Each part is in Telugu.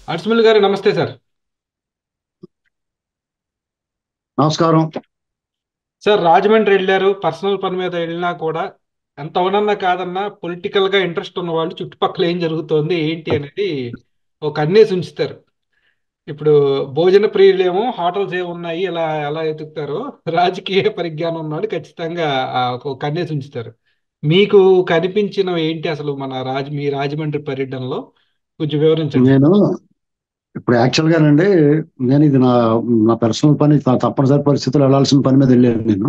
అర్చుమల్ గారు నమస్తే సార్ నమస్కారం సార్ రాజమండ్రి వెళ్ళారు పర్సనల్ పని మీద వెళ్ళినా కూడా ఎంత అవునన్నా కాదన్నా పొలిటికల్ గా ఇంట్రెస్ట్ ఉన్న వాళ్ళు చుట్టుపక్కల ఏం జరుగుతోంది ఏంటి అనేది ఒక కన్నేసి ఉంచుతారు ఇప్పుడు భోజన ప్రియులేమో హోటల్స్ ఏమున్నాయి ఇలా ఎలా ఎతుకుతారో రాజకీయ పరిజ్ఞానం ఉన్నాడు ఖచ్చితంగా ఆ ఒక కన్నేసి ఉంచుతారు మీకు కనిపించినవి ఏంటి అసలు మన రాజ మీ రాజమండ్రి పర్యటనలో కొంచెం వివరించండి నేను ఇప్పుడు యాక్చువల్ గానండి నేను ఇది నా నా పర్సనల్ పని త- తప్పనిసరి పరిస్థితులు వెళ్ళాల్సిన పని మీద వెళ్ళాను నేను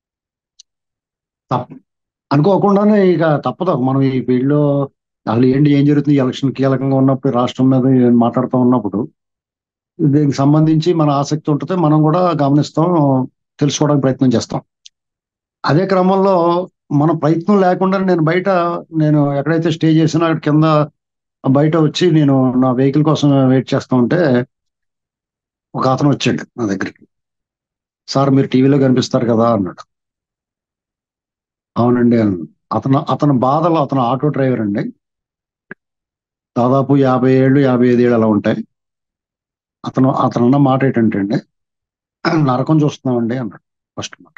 తప్ప అనుకోకుండానే ఇక తప్పదు మనం ఈ ఫీల్డ్ లో అసలు ఏంటి ఏం జరుగుతుంది ఎలక్షన్ కీలకంగా ఉన్నప్పుడు రాష్ట్రం మీద మాట్లాడుతూ ఉన్నప్పుడు దీనికి సంబంధించి మన ఆసక్తి ఉంటుంది మనం కూడా గమనిస్తాం తెలుసుకోవడానికి ప్రయత్నం చేస్తాం అదే క్రమంలో మన ప్రయత్నం లేకుండా నేను బయట నేను ఎక్కడైతే స్టే చేసినా అక్కడ కింద బయట వచ్చి నేను నా వెహికల్ కోసం వెయిట్ చేస్తూ ఉంటే ఒక అతను వచ్చాడు నా దగ్గరికి సార్ మీరు టీవీలో కనిపిస్తారు కదా అన్నాడు అవునండి అన్నాను. అతను అతని బాధలు అతను ఆటో డ్రైవర్ అండి దాదాపు యాభై ఏళ్ళు యాభై ఐదు ఏళ్ళు అలా ఉంటాయి అతను అతను అన్న మాట ఏంటంటే అండి నరకం చూస్తున్నామండి అన్నాడు ఫస్ట్ మాట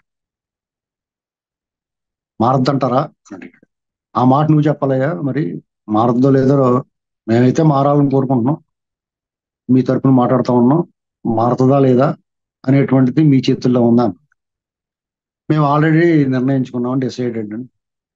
మారద్దంటారా అని అడిగాడు ఆ మాట నువ్వు చెప్పాలయ్యా మరి మారద్దో లేదో మేమైతే మారాలని కోరుకుంటున్నాం మీ తరపున మాట్లాడుతూ ఉన్నాం మారుతుందా లేదా అనేటువంటిది మీ చేతుల్లో ఉందా మేము ఆల్రెడీ నిర్ణయించుకున్నాం డిసైడెడ్ అని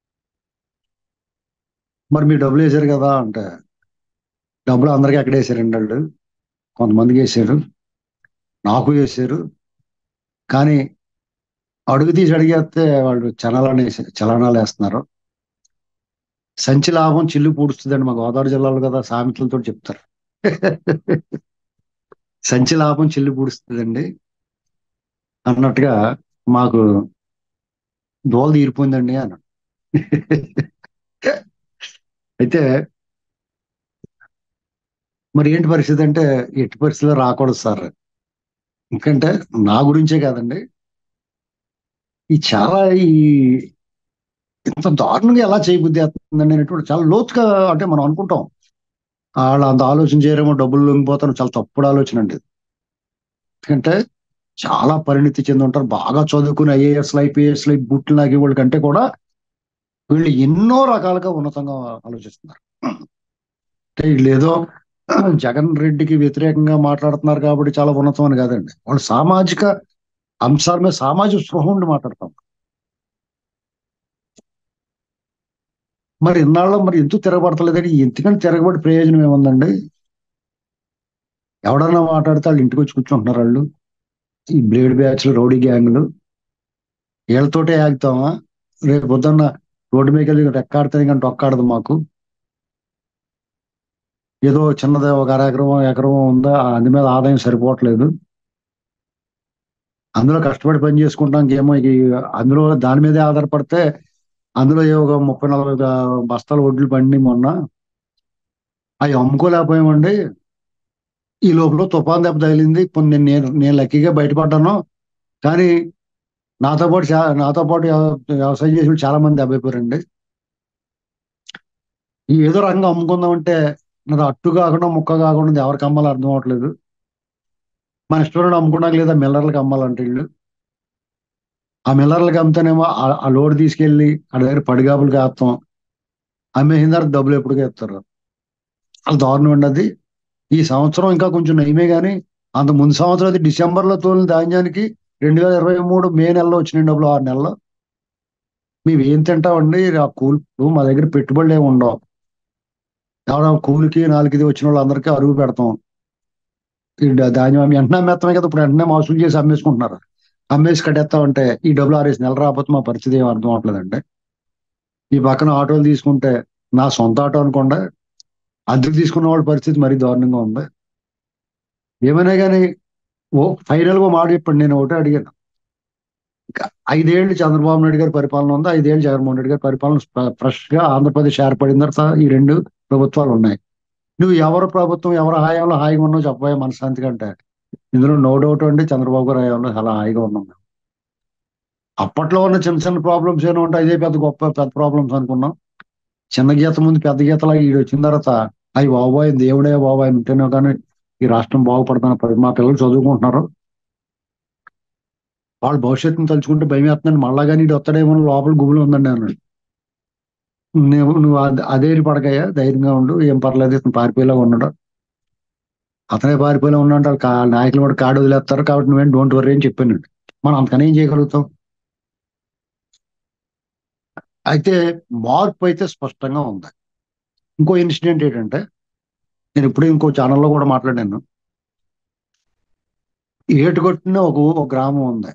మరి మీరు డబ్బులు వేసారు కదా అంటే డబ్బులు అందరికీ ఎక్కడ వేసారండి వాళ్ళు కొంతమందికి వేసారు నాకు వేసారు కానీ అడుగు తీసి అడిగేస్తే వాళ్ళు చలనాలు వేసే- చలనాలు వేస్తున్నారు సంచి లాభం చిల్లు పూడుస్తుందండి మా గోదావరి జిల్లాలో కదా సామెతలతో చెప్తారు సంచి లాభం చిల్లు పూడుస్తుందండి అన్నట్టుగా మాకు దోల తీరిపోయిందండి అన్నాడు అయితే మరి ఏంటి పరిస్థితి అంటే ఎట్టి పరిస్థితిలో రాకూడదు సార్ ఎందుకంటే నా గురించే కాదండి ఈ చాలా ఈ ఇంత దారుణంగా ఎలా చేయబుద్ధి అవుతుందండి అనేటువంటి చాలా లోతుగా అంటే మనం అనుకుంటాం వాళ్ళు అంత ఆలోచన చేయరేమో డబ్బులు లొంగిపోతారు చాలా తప్పుడు ఆలోచన అండి ఎందుకంటే చాలా పరిణితి చెంది ఉంటారు బాగా చదువుకుని ఐఏఎస్ ఐపీఎస్ బుట్లు నాకి వాళ్ళ కంటే కూడా వీళ్ళు ఎన్నో రకాలుగా ఉన్నతంగా ఆలోచిస్తున్నారు అంటే వీళ్ళు ఏదో జగన్ రెడ్డికి వ్యతిరేకంగా మాట్లాడుతున్నారు కాబట్టి చాలా ఉన్నతం అని కాదండి వాళ్ళు సామాజిక అంశాల మీద సామాజిక స్పృహ ఉండి మాట్లాడతాం మరి ఇన్నాళ్ళు మరి ఎందుకు తిరగబడతలేదని ఎందుకంటే తిరగబడి ప్రయోజనం ఏముందండి ఎవడన్నా మాట్లాడితే వాళ్ళు ఇంటికి వచ్చి కూర్చుంటున్నారు వాళ్ళు ఈ బ్లేడ్ బ్యాచ్లు రౌడీ గ్యాంగ్లు వీళ్ళతోటే ఆగుతామా రేపు పొద్దున్న రోడ్డు మీద వెళ్ళి రెక్కాడితే కానీ ఒక్కాడదు మాకు ఏదో చిన్నది ఒక అర ఎకరం ఎకరం ఉందా అందు మీద ఆదాయం సరిపోవట్లేదు అందులో కష్టపడి పని చేసుకుంటాం ఏమో ఇక అందులో దాని మీదే ఆధారపడితే అందులో ఏ ఒక ముప్పై నలభై గా- బస్తాల వడ్లు పండి మొన్న అవి అమ్ముకోలేకపోయామండి ఈ లోపల తుఫాన్ దెబ్బ తగిలింది ఇప్పుడు నేను నేను నేను లక్కీగా బయటపడ్డాను కానీ నాతో పాటు చా- నాతో పాటు వ్యవ- వ్యవసాయం చేసిన వాళ్ళు చాలా మంది దెబ్బైపోయారండి ఈ ఏదో రంగం అమ్ముకుందామంటే నాది అట్టు కాకుండా ముక్క కాకుండా ఎవరికి అమ్మాలో అర్థం అవట్లేదు మన ఇష్టం అమ్ముకోవడానికి లేదా మిల్లర్లకు అమ్మాలంటే వీళ్ళు ఆ మిల్లర్లకు అమ్మితేనేమో ఆ- ఆ లోడ్ తీసుకెళ్లి ఆ దగ్గర పడిగాపులు కాస్తాం అమ్మేసిన తర్వాత డబ్బులు ఎప్పుడు ఇస్తారు అది దారుణం అండి అది ఈ సంవత్సరం ఇంకా కొంచెం నయమే కానీ అంత ముందు సంవత్సరం అయితే డిసెంబర్ లో తోలిన ధాన్యానికి రెండు వేల ఇరవై మూడు మే నెలలో వచ్చిన డబ్బులు ఆరు నెలలు మేము ఏం తింటామండి ఆ కూలి ఇప్పుడు మా దగ్గర పెట్టుబడులు ఏమి ఉండవు ఎవరో కూలికి నాలుగుది వచ్చిన వాళ్ళందరికీ అరువు పెడతాం ఈ ద- ధాన్యం అమ్మి వెంటనే అమ్మేస్తామే కదా ఇప్పుడు వెంటనే మోసం చేసి అమ్మేసుకుంటున్నారు అమ్మేసి కట్టేస్తామంటే ఈ డబ్బులు ఆరేసి నెల రాకపోతే మా పరిస్థితి ఏం అర్థం అవట్లేదండి ఈ పక్కన ఆటోలు తీసుకుంటే నా సొంత ఆటో అనుకోండి అద్దెకు తీసుకున్న వాళ్ళ పరిస్థితి మరీ దారుణంగా ఉంది ఏమైనా కానీ ఓ ఫైనల్ గా మాట చెప్పండి నేను ఒకటే అడిగాను ఇంకా ఐదేళ్లు చంద్రబాబు నాయుడు గారి పరిపాలన ఉంది ఐదేళ్లు జగన్మోహన్ రెడ్డి గారి పరిపాలన ఫ్రెష్ గా ఆంధ్రప్రదేశ్ ఏర్పడిన తర్వాత ఈ రెండు ప్రభుత్వాలు ఉన్నాయి నువ్వు ఎవరు ప్రభుత్వం ఎవరు హాయంలో హాయిగా ఉన్నావు చెప్పబోయే మనశాంతి కంటే ఇందులో నో డౌట్ అండి చంద్రబాబు గారి హయాంలో చాలా హాయిగా ఉన్నాం మేము అప్పట్లో ఉన్న చిన్న చిన్న ప్రాబ్లమ్స్ ఏమైనా ఉంటాయి ఇదే పెద్ద గొప్ప పెద్ద ప్రాబ్లమ్స్ అనుకున్నాం చిన్న గీత ముందు పెద్ద గీతలా ఈడు వచ్చిన తర్వాత అవి బాబాయ్ దేవుడే బాబాయ్ ఉంటేనే కానీ ఈ రాష్ట్రం బాగుపడుతున్న పరి- మా పిల్లలు చదువుకుంటున్నారు వాళ్ళ భవిష్యత్తుని తలుచుకుంటే భయం వేస్తుందండి మళ్ళా కానీ ఇటు వస్తాడేమో లోపల గుబులు ఉందండి అన్నాడు నువ్వు నువ్వు అద- అదే పడకయ్యా ధైర్యంగా ఉండు ఏం పర్లేదు ఇతను పారిపోయేలా ఉన్నాడు అతనే పారిపోయేలా ఉన్నాడు వాళ్ళ కా- నాయకులు కూడా కాడు వదిలేస్తారు కాబట్టి నువ్వేం డోంట్ వరీ అని చెప్పాను మనం అంతకనే ఏం చేయగలుగుతాం అయితే మార్పు అయితే స్పష్టంగా ఉంది ఇంకో ఇన్సిడెంట్ ఏంటంటే నేను ఇప్పుడు ఇంకో ఛానల్లో కూడా మాట్లాడాను ఏటుకొట్టిన ఒక ఊ- ఒక గ్రామం ఉంది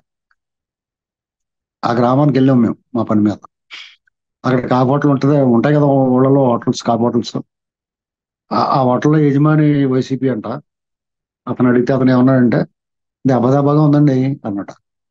ఆ గ్రామానికి వెళ్ళాం మేము మా పని మీద అక్కడ కాఫీ హోటల్ ఉంటుంది ఉంటాయి కదా ఊళ్ళలో హోటల్స్ కాఫీ హోటల్స్ ఆ ఆ హోటల్లో యజమాని వైసీపీ అంట అతను అడిగితే అతను ఏమన్నాడంటే దెబ్బ దెబ్బగా ఉందండి అన్నట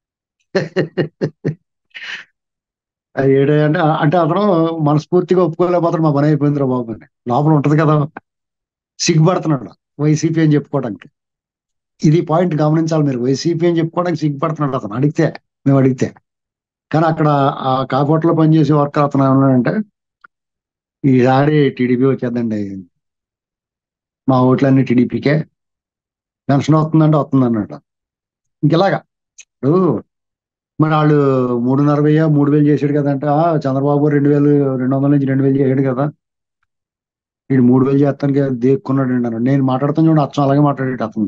అది ఏంటి అంటే అంటే అతను మనస్ఫూర్తిగా ఒప్పుకోలేకపోతాడు మా పని అయిపోయిందిరా బాబు అని లోపల ఉంటది కదా సిగ్గుపడుతున్నాడు వైసీపీ అని చెప్పుకోవడానికి ఇది పాయింట్ గమనించాలి మీరు వైసీపీ అని చెప్పుకోవడానికి సిగ్గుపడుతున్నాడు అతను అడిగితే మేము అడిగితే కానీ అక్కడ ఆ కాకోట్లో పనిచేసే వర్కర్ అతను ఏమన్నాడంటే ఈసారి టీడీపీ వచ్చేద్దండి మా ఓట్లన్నీ టీడీపీకే పెన్షన్ వస్తుందంటే వస్తుంది అన్నట్టు ఇంకెలాగా ఇప్పుడు మరి వాళ్ళు మూడున్నర వెయ్యి మూడు వేలు చేసాడు కదంటే ఆ, చంద్రబాబు రెండు వేలు రెండు వందల నుంచి రెండు వేలు చేసాడు కదా వీడు మూడు వేలు చేస్తానికి దేక్కున్నాడు అండి అన్నాడు నేను మాట్లాడుతాను చూడండి అచ్చం అలాగే మాట్లాడాడు అతను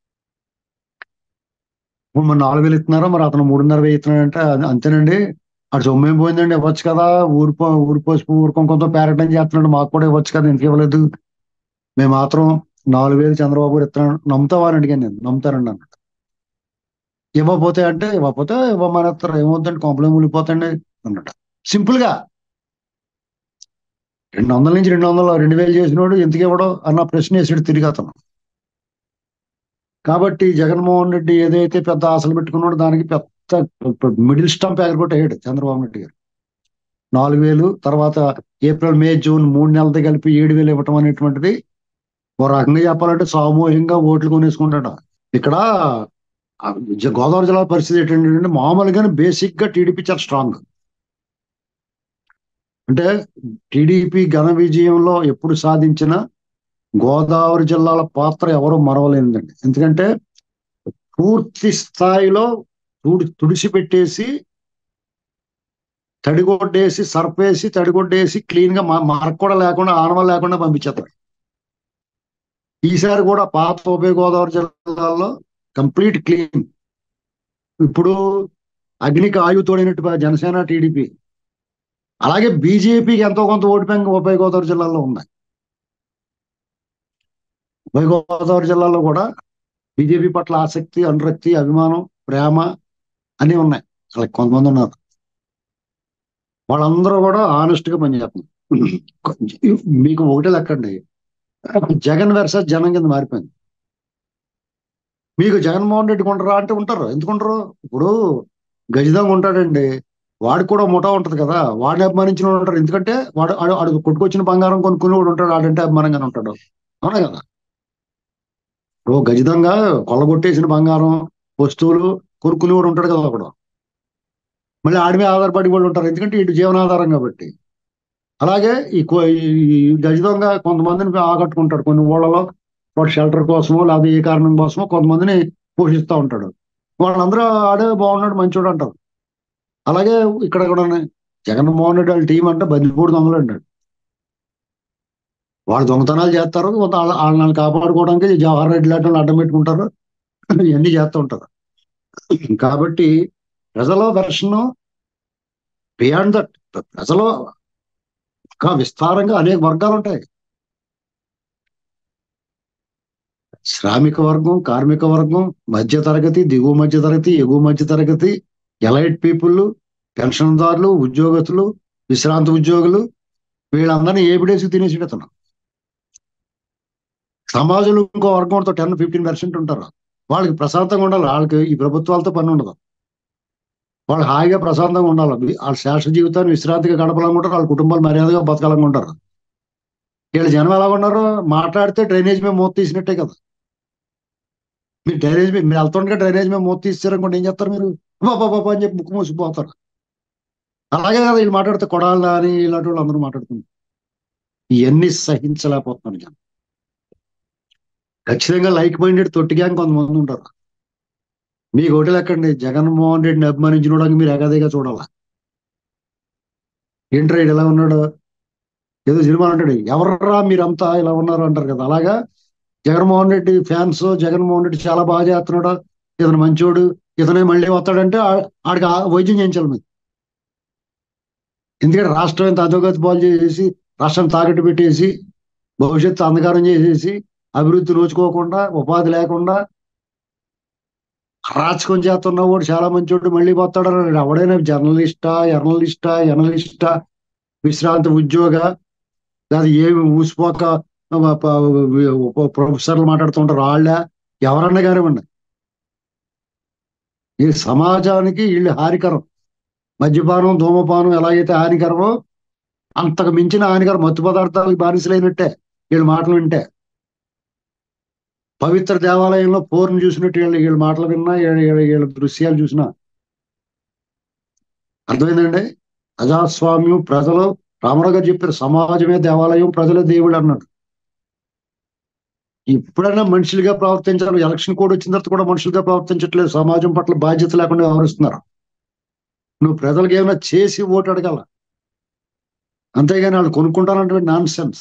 ఇప్పుడు మరి నాలుగు వేలు ఇస్తున్నారో మరి అతను మూడున్నర వెయ్యి ఇస్తున్నాడంటే అది అంతేనండి అటు సొమ్ము ఏం పోయిందండి ఇవ్వచ్చు కదా ఊరిపో ఊరి పసుపు ఊరుకొంతో పేరటం చేస్తున్నాడు మాకు కూడా ఇవ్వచ్చు కదా ఎందుకు ఇవ్వలేదు మేము మాత్రం నాలుగు వేలు చంద్రబాబు గారు ఇస్తున్నాడు నమ్ముతావా అని అడిగాను నేను నమ్ముతానండి అన్నాడు ఇవ్వకపోతే అంటే ఇవ్వకపోతే ఇవ్వమనేస్తారు ఏమవుతుందండి కొంపలే మునిగిపోతండి అన్నట్టు సింపుల్ గా రెండు వందల నుంచి రెండు వందలు రెండు వేలు చేసినోడు ఎందుకు ఇవ్వడం అన్న ప్రశ్న వేసాడు తిరిగి అతను కాబట్టి జగన్మోహన్ రెడ్డి ఏదైతే పెద్ద ఆశలు పెట్టుకున్నాడో దానికి పెద్ద మిడిల్ స్టంప్ ఎగరగొట్టేయాడు చంద్రబాబు నాయుడు గారు నాలుగు వేలు తర్వాత ఏప్రిల్ మే జూన్ మూడు నెలలతో కలిపి ఏడు వేలు ఇవ్వటం అనేటువంటిది ఓ రకంగా చెప్పాలంటే సామూహికంగా ఓట్లు కొనేసుకుంటాడు ఇక్కడ ఆ జ- గోదావరి జిల్లా పరిస్థితి ఏంటంటే మామూలుగానే బేసిక్ గా టీడీపీ చాలా స్ట్రాంగ్ అంటే టీడీపీ ఘన విజయంలో ఎప్పుడు సాధించిన గోదావరి జిల్లాల పాత్ర ఎవరు మరవలేదండి ఎందుకంటే పూర్తి స్థాయిలో తుడి తుడిసి పెట్టేసి తడిగొడ్డేసి సర్పేసి తడిగొడ్డేసి క్లీన్ గా మా- మార్క్ కూడా లేకుండా ఆనవాళ్ళు లేకుండా పంపించేస్తారు ఈసారి కూడా పాత ఉభయ గోదావరి జిల్లాలో కంప్లీట్ క్లీన్ ఇప్పుడు అగ్నికి ఆయువు తోడినట్టు జనసేన టీడీపీ అలాగే బీజేపీకి ఎంతో కొంత ఓటు బ్యాంక్ ఉభయ గోదావరి జిల్లాలో ఉన్నాయి ఉభయ గోదావరి జిల్లాలో కూడా బీజేపీ పట్ల ఆసక్తి అనురక్తి అభిమానం ప్రేమ అన్నీ ఉన్నాయి అలా కొంతమంది ఉన్నారు వాళ్ళందరూ కూడా ఆనెస్ట్ గా పనిచేస్తున్నారు మీకు ఒకటే లెక్కండి జగన్ వర్సెస్ జనం కింద మారిపోయింది మీకు జగన్మోహన్ రెడ్డి కొంటారా అంటే ఉంటారు ఎందుకు ఉంటారు ఇప్పుడు గజితంగా ఉంటాడండి వాడికి కూడా ముఠా ఉంటది కదా వాడిని అభిమానించిన వాడు ఉంటారు ఎందుకంటే వాడు ఆడు ఆడు కొట్టుకొచ్చిన బంగారం కొనుక్కుని వాడు ఉంటాడు ఆడంటే అభిమానంగానే ఉంటాడు అవునా కదా ఇప్పుడు గజితంగా కొల్లగొట్టేసిన బంగారం వస్తువులు కొనుక్కుని వాడు ఉంటాడు కదా ఒకడు మళ్ళీ ఆడి మీద ఆధారపడి వాళ్ళు ఉంటారు ఎందుకంటే ఇటు జీవనాధారం కాబట్టి అలాగే ఈ కో- ఈ గజితంగా కొంతమందిని ఆకట్టుకుంటాడు కొన్ని ఊళ్ళలో వాడు షెల్టర్ కోసమో లేదా ఏ కారణం కోసమో కొంతమందిని పోషిస్తూ ఉంటాడు వాళ్ళందరూ ఆడే బాగున్నాడు మంచోడు అంటారు అలాగే ఇక్కడ కూడా జగన్మోహన్ రెడ్డి వాళ్ళ టీం అంటే బందిపూడి దొంగలు అంటాడు వాళ్ళు దొంగతనాలు చేస్తారు కొంత వాళ్ళ- వాళ్ళని కాపాడుకోవడానికి జవహర్ రెడ్డి లాంటి వాళ్ళు అడ్డం పెట్టుకుంటారు ఇవన్నీ చేస్తూ ఉంటారు కాబట్టి ప్రజల వెర్షన్ బియాండ్ దట్ ప్రజలు ఇంకా విస్తారంగా అనేక వర్గాలు ఉంటాయి శ్రామిక వర్గం కార్మిక వర్గం మధ్య తరగతి దిగువ మధ్య తరగతి ఎగువ మధ్య తరగతి ఎలైట్ పీపుల్ పెన్షన్దారులు ఉద్యోగస్తులు విశ్రాంతి ఉద్యోగులు వీళ్ళందరినీ ఏబిడేసి తినేసి అతను సమాజంలో ఇంకో వర్గంతో టెన్ ఫిఫ్టీన్ పర్సెంట్ ఉంటారు వాళ్ళకి ప్రశాంతంగా ఉండాలి వాళ్ళకి ఈ ప్రభుత్వాలతో పని ఉండదు వాళ్ళు హాయిగా ప్రశాంతంగా ఉండాలి వాళ్ళ శాశ్వత జీవితాన్ని విశ్రాంతిగా గడపాలనుకుంటారు వాళ్ళ కుటుంబాలు మర్యాదగా బతకాలనుకుంటారు వీళ్ళ జనం ఎలా ఉన్నారు మాట్లాడితే డ్రైనేజ్ మేము మూత తీసినట్టే కదా మీరు డ్రైనేజ్ మీద మీరు వెళ్తుండగా డ్రైనేజ్ మీద మూత తీస్తారనుకోండి ఏం చేస్తారు మీరు బాబా బాబా అని చెప్పి ముక్కు మూసిపోతారు అలాగే కదా వీళ్ళు మాట్లాడితే కొడాలి అని ఇలాంటి వాళ్ళు అందరూ మాట్లాడుతున్నారు ఇవన్నీ సహించలేకపోతున్నారు జనం ఖచ్చితంగా లైక్ మైండెడ్ తొట్టి గ్యాంగ్ కొంతమంది ఉంటారు మీకు ఒకటి లెక్కండి జగన్మోహన్ రెడ్డిని అభిమానించడానికి మీరు ఎగదిగా చూడాలా ఏంట్రా ఈడు ఎలా ఉన్నాడు ఏదో సినిమా అంటాడు ఎవర్రా మీరంతా ఇలా ఉన్నారు అంటారు కదా అలాగా జగన్మోహన్ రెడ్డి ఫ్యాన్స్ జగన్మోహన్ రెడ్డి చాలా బాగా చేస్తున్నాడు ఇతను మంచోడు ఇతనే మళ్ళీ వస్తాడంటే ఆ- ఆడికి ఆ వైద్యం చేయించాలి మీరు ఎందుకంటే రాష్ట్రం ఎంత అధోగతి పాలు చేసేసి రాష్ట్రం తాకట్టు పెట్టేసి భవిష్యత్తు అంధకారం చేసేసి అభివృద్ధి నోచుకోకుండా ఉపాధి లేకుండా అరాచకం చేస్తున్న వాడు చాలా మంచోడు మళ్ళీ పోతాడు అన్నాడు. ఎవడైనా జర్నలిస్టా జర్నలిస్టా జర్నలిస్టా విశ్రాంతి ఉద్యోగ లేదా ఏమి ఊసిపోక ప- ప- ప్రొఫెసర్లు మాట్లాడుతుంటారు వాళ్ళ ఎవరన్నా కానివ్వండి ఈ సమాజానికి వీళ్ళు హానికరం మద్యపానం ధూమపానం ఎలాగైతే హానికరమో అంతకు మించిన హానికరం మత్తు పదార్థాలకు బానిసలైనట్టే వీళ్ళ మాటలు వింటే పవిత్ర దేవాలయంలో పూర్ణ చూసినట్టు వీళ్ళ వీళ్ళ మాటలు విన్నా వీళ్ళ వీళ్ళ- వీళ్ళ దృశ్యాలు చూసినా అర్థమైందండి ప్రజాస్వామ్యం ప్రజలు రామరావు గారు చెప్పారు సమాజమే దేవాలయం ప్రజలే దేవుడు అన్నాడు ఇప్పుడైనా మనుషులుగా ప్రవర్తించాలి ఎలక్షన్ కోడ్ వచ్చిన తర్వాత కూడా మనుషులుగా ప్రవర్తించట్లేదు సమాజం పట్ల బాధ్యత లేకుండా వ్యవహరిస్తున్నారు నువ్వు ప్రజలకు ఏమైనా చేసి ఓటు అడగాల అంతేగాని వాళ్ళు కొనుక్కుంటానంటే నాన్ సెన్స్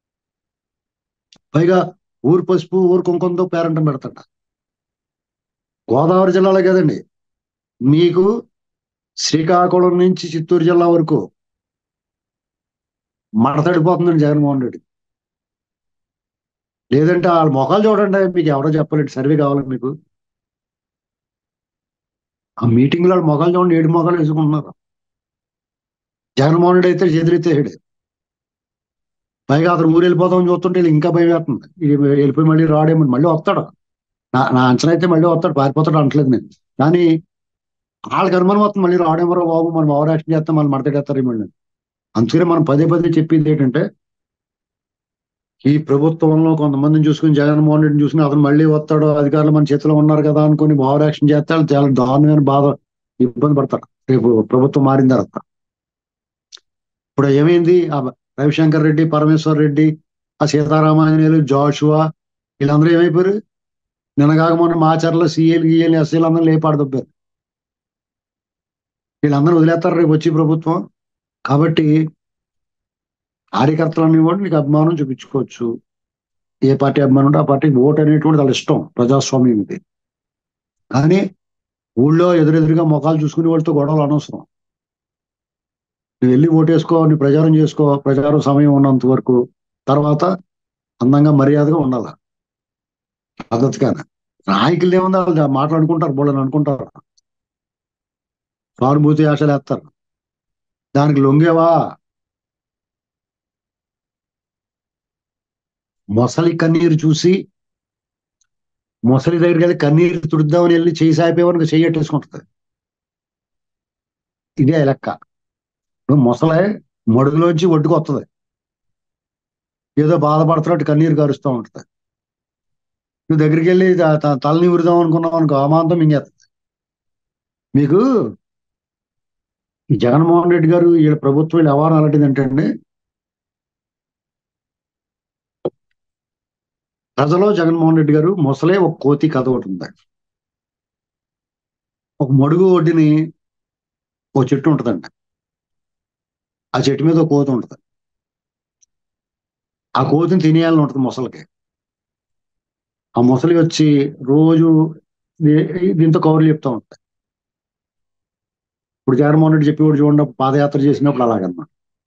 పైగా ఊరు పసుపు ఊరు కుంకుమతో పేరంటం పెడతాడ గోదావరి జిల్లాలో కదండి మీకు శ్రీకాకుళం నుంచి చిత్తూరు జిల్లా వరకు మడతడిపోతుందండి జగన్మోహన్ రెడ్డి లేదంటే వాళ్ళ మొఖాలు చూడండి మీకు ఎవరో చెప్పలేదు సర్వే కావాలి మీకు ఆ మీటింగ్ లో వాళ్ళ మొఖాలు చూడండి ఏడు మొఖాలు వేసుకుంటున్నారు జగన్మోహన్ రెడ్డి అయితే ఎదురెత్తేసాడు పైగా అతను ఊరు వెళ్ళిపోతామని చూస్తుంటే వీళ్ళు ఇంకా భయం వేస్తుంది ఈ వెళ్ళిపోయి మళ్ళీ రాడేమో మళ్ళీ వస్తాడు నా నా అంచనా అయితే మళ్ళీ వస్తాడు పారిపోతాడు అంటలేదు నేను కానీ వాళ్ళకి అనుమానం వస్తుంది మళ్ళీ రాడేమో బాబు మనం ఓవర్ యాక్షన్ చేస్తాం మళ్ళీ మడతడేస్తారు మళ్ళీ అందుకనే మనం పదే పదే చెప్పింది ఏంటంటే ఈ ప్రభుత్వంలో కొంతమందిని చూసుకుని జగన్మోహన్ రెడ్డిని చూసుకుని అతను మళ్ళీ వస్తాడు అధికారులు మన చేతిలో ఉన్నారు కదా అనుకుని ఓవర్ యాక్షన్ చేస్తాడు చాలా దారుణమైన బాధ ఇబ్బంది పడతాడు రేపు ప్రభుత్వం మారిన తర్వాత ఇప్పుడు ఏమైంది ఆ రవిశంకర్ రెడ్డి పరమేశ్వర్ రెడ్డి ఆ సీతారామాంజనేయులు జాషువా వీళ్ళందరూ ఏమైపోయారు నిన్నగాక మొన్న మాచర్ల సీఏలు గీఏలు ఎస్సీలు అందరూ లేపాడదొబ్బారు వీళ్ళందరూ వదిలేస్తారు రేపు వచ్చి ప్రభుత్వం కాబట్టి కార్యకర్తలు అనేవాడు నీకు అభిమానం చూపించుకోవచ్చు ఏ పార్టీ అభిమానం ఉంటే ఆ పార్టీకి ఓటు అనేటువంటి వాళ్ళ ఇష్టం ప్రజాస్వామ్యం ఇది కానీ ఊళ్ళో ఎదురెదురుగా ముఖాలు చూసుకునే వాళ్ళతో గొడవలు అనవసరం నువ్వు వెళ్ళి ఓటేసుకో నీ ప్రచారం చేసుకో ప్రచారం సమయం ఉన్నంత వరకు తర్వాత అందంగా మర్యాదగా ఉండాలి పద్ధతిగానే నాయకులు ఏముంది వాళ్ళు మాట్లాడుకుంటారు బోళ్ళని అనుకుంటారు సానుభూతి ఆశలు వేస్తారు దానికి లొంగేవా మొసలి కన్నీరు చూసి మొసలి దగ్గరికి వెళ్ళి కన్నీరు తుడుద్దామని వెళ్ళి చేయి సాయిపోయేవానికి చెయ్యట్టేసుకుంటుంది ఇదే లెక్క ఇప్పుడు మొసలే మడుగులోంచి ఒడ్డుకు వస్తుంది ఏదో బాధపడుతున్నట్టు కన్నీరు కారుస్తూ ఉంటుంది నువ్వు దగ్గరికి వెళ్ళి త- త- తలని ఉరుదాం అనుకున్నావు అనుకో అమాంతం మింగేస్తుంది మీకు ఈ జగన్మోహన్ రెడ్డి గారు వీళ్ళ ప్రభుత్వం వీళ్ళ వ్యవహారం అలాంటిది ఏంటంటే ప్రజలో జగన్మోహన్ రెడ్డి గారు మొసలే ఒక కోతి కథ ఒకటి ఉంది ఒక మడుగు ఒడ్డుని ఒక చెట్టు ఉంటుందండి ఆ చెట్టు మీద ఒక కోతి ఉంటుంది ఆ కోతిని తినేయాలని ఉంటుంది మొసలకి ఆ మొసలి వచ్చి రోజు దీ- దీంతో కౌరులు చెప్తా ఉంటాయి ఇప్పుడు జగన్మోహన్ రెడ్డి చెప్పి చూడండి పాదయాత్ర చేసినప్పుడు అలాగన్నమాట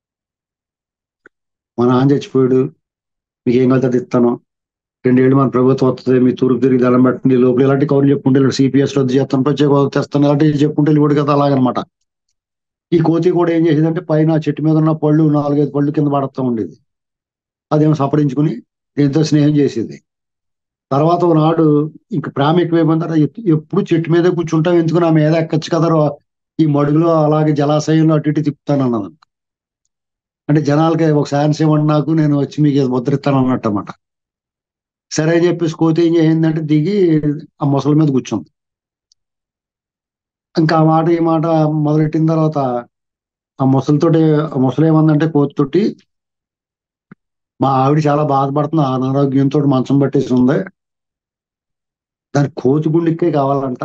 మా నాన్న చచ్చిపోయాడు మీకు ఏం కలితే అది ఇస్తాను రెండేళ్ళు మన ప్రభుత్వం వస్తుంది మీ తూర్పు తిరిగి దండం పెట్టండి లోపల ఇలాంటి కౌరులు చెప్పుకుంటే సిపిఎస్ రద్దు చేస్తాను ప్రత్యేక హోదా తెస్తాను ఇలాంటివి చెప్పుకుంటే వెళ్ళిపోడు కదా అలాగనమాట ఈ కోతి కూడా ఏం చేసేదంటే పైన ఆ చెట్టు మీద ఉన్న పళ్ళు నాలుగైదు పళ్ళు కింద పడుతూ ఉండేది అదేమో సపరించుకుని దీంతో స్నేహం చేసేది తర్వాత నాడు ఇంక ప్రేమ ఎక్కువైపోయిందంటే ఎప్పుడు చెట్టు మీద కూర్చుంటాం ఎందుకు నా మీద ఎక్కచ్చు కదా రో- ఈ మడుగులో అలాగే జలాశయంలో అటు ఇటు తిప్పుతాను అన్నది అంటే జనాలకి ఒక ఛాన్స్ ఇవ్వండి నాకు నేను వచ్చి మీకు ఇది ముద్రిస్తాను అన్నట్టు అన్నమాట సరే అని చెప్పేసి కోతి ఏం చేసిందంటే దిగి ఆ మొసలి మీద కూర్చుంది ఇంకా ఆ మాట ఈ మాట మొదలెట్టిన తర్వాత ఆ ముసలితోటి ఆ ముసలి ఏమందంటే కోతితోటి మా ఆవిడ చాలా బాధపడుతుంది అనారోగ్యంతో మంచం పట్టేసి ఉంది దాని కోతి గుండెకే కావాలంట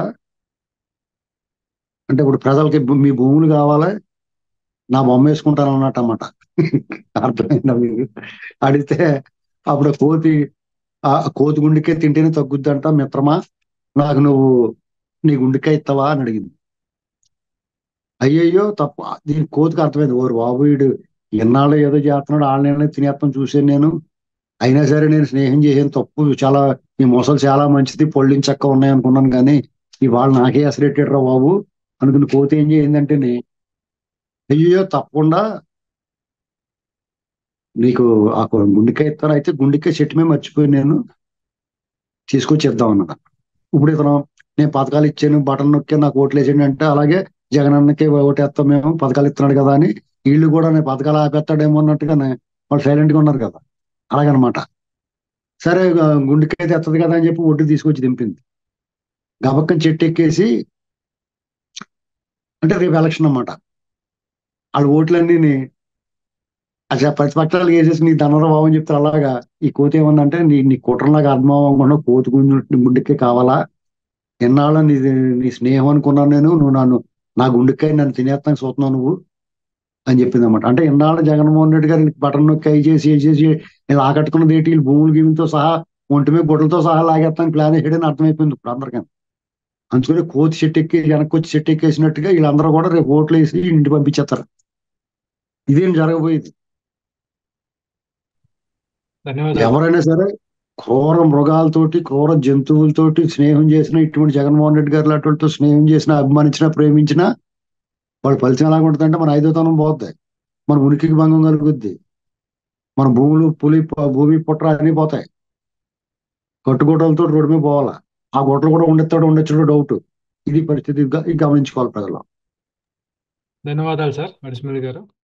అంటే ఇప్పుడు ప్రజలకి భూ- మీ భూములు కావాలి నా బొమ్మ వేసుకుంటాను అన్నట్టు అన్నమాట అర్థమైందా మీకు అడిగితే అప్పుడు కోతి ఆ కోతి గుండెకే తింటేనే తగ్గుద్దంట మిత్రమా నాకు నువ్వు నీ గుండెకాయ ఇస్తావా అని అడిగింది అయ్యయ్యో తప్పు దీని కోతికి అర్థమైంది ఓరు బాబు వీడు ఎన్నాళ్ళు ఏదో చేస్తున్నాడు వాళ్ళని తినేస్తాం చూసాను నేను అయినా సరే నేను స్నేహం చేసాను తప్పు చాలా ఈ మొసలు చాలా మంచిది పొళ్ళిన చక్క ఉన్నాయి అనుకున్నాను కానీ ఇవాళ నాకే అసలెట్టాడు రా బాబు అనుకుని కోతి ఏం చేయిందంటే అయ్యో తప్పకుండా నీకు ఆ గుండెకాయ ఇస్తాను అయితే గుండెకాయ చెట్టు మీద మర్చిపోయి నేను తీసుకొచ్చి ఇద్దాం అన్నది ఇప్పుడు ఇతను నేను పథకాలు ఇచ్చాను బటన్ నొక్కి నాకు ఓట్లు వేసేయండి అంటే అలాగే జగన్ అన్నకి ఓటేస్తాం మేము పథకాలు ఇస్తున్నాడు కదా అని వీళ్ళు కూడా నేను పథకాలు ఆపేస్తాడేమో అన్నట్టుగానే వాళ్ళు సైలెంట్ గా ఉన్నారు కదా అలాగనమాట సరే ఆ, గుండెకాయ తెత్తది కదా అని చెప్పి ఒడ్డు తీసుకొచ్చి దింపింది గబక్కని చెట్టు ఎక్కేసి అంటే రేపు ఎలక్షన్ అన్నమాట వాళ్ళ ఓట్లన్నీ అసలు ప్రతిపక్షాలు వేసేసి నీ ధనర బాబు అని చెప్తారు అలాగా ఈ కోతి ఏమన్నంటే నీ నీ కుట్రలాగా అర్థం అవ్వకుండా కోతి గుండె గుండెకే కావాలా ఎన్నాళ్ళు నీ నీ స్నేహం అనుకున్నాను నేను నువ్వు నన్ను నా గుండెకాయ నన్ను తినేస్తాను చూస్తున్నావు నువ్వు అని చెప్పింది అనమాట అంటే ఎన్నాళ్ళు జగన్మోహన్ రెడ్డి గారు బటన్ నొక్కి అయి చేసి ఏ చేసి వీళ్ళు ఆకట్టుకున్నది ఏంటి వీళ్ళు భూములు గీములతో సహా ఒంటి మీద గుడ్డలతో సహా లాగేస్తాను ప్లాన్ వేయడని అర్థమైపోయింది ఇప్పుడు అందరికీ అందుకని కోతి చెట్టు ఎక్కి వెనక్కి వచ్చి చెట్టు ఎక్కేసినట్టుగా వీళ్ళందరూ కూడా రేపు ఓట్లు వేసి ఇంటి పంపించేస్తారు ఇదేం జరగబోయేది ధన్యవాదాలు ఎవరైనా సరే క్రూర మృగాలతోటి క్రూర జంతువులతోటి స్నేహం చేసిన ఇటువంటి జగన్మోహన్ రెడ్డి గారు లాంటి స్నేహం చేసిన అభిమానించిన ప్రేమించిన వాళ్ళ ఫలితం ఎలా ఉంటుందంటే మన ఐదోతనం పోద్ది మన ఉనికికి భంగం కలుగుద్ది మన భూములు పులి ప- భూమి పుట్ర అన్ని పోతాయి కట్టుకోటలతో రోడ్డు మీద పోవాలా ఆ గొట్టలు కూడా ఉండెత్తాడు ఉండొచ్చు డౌట్ ఇది పరిస్థితి గ- ఇది గమనించుకోవాలి ప్రజలు ధన్యవాదాలు సార్ మడిసిమల్లి గారు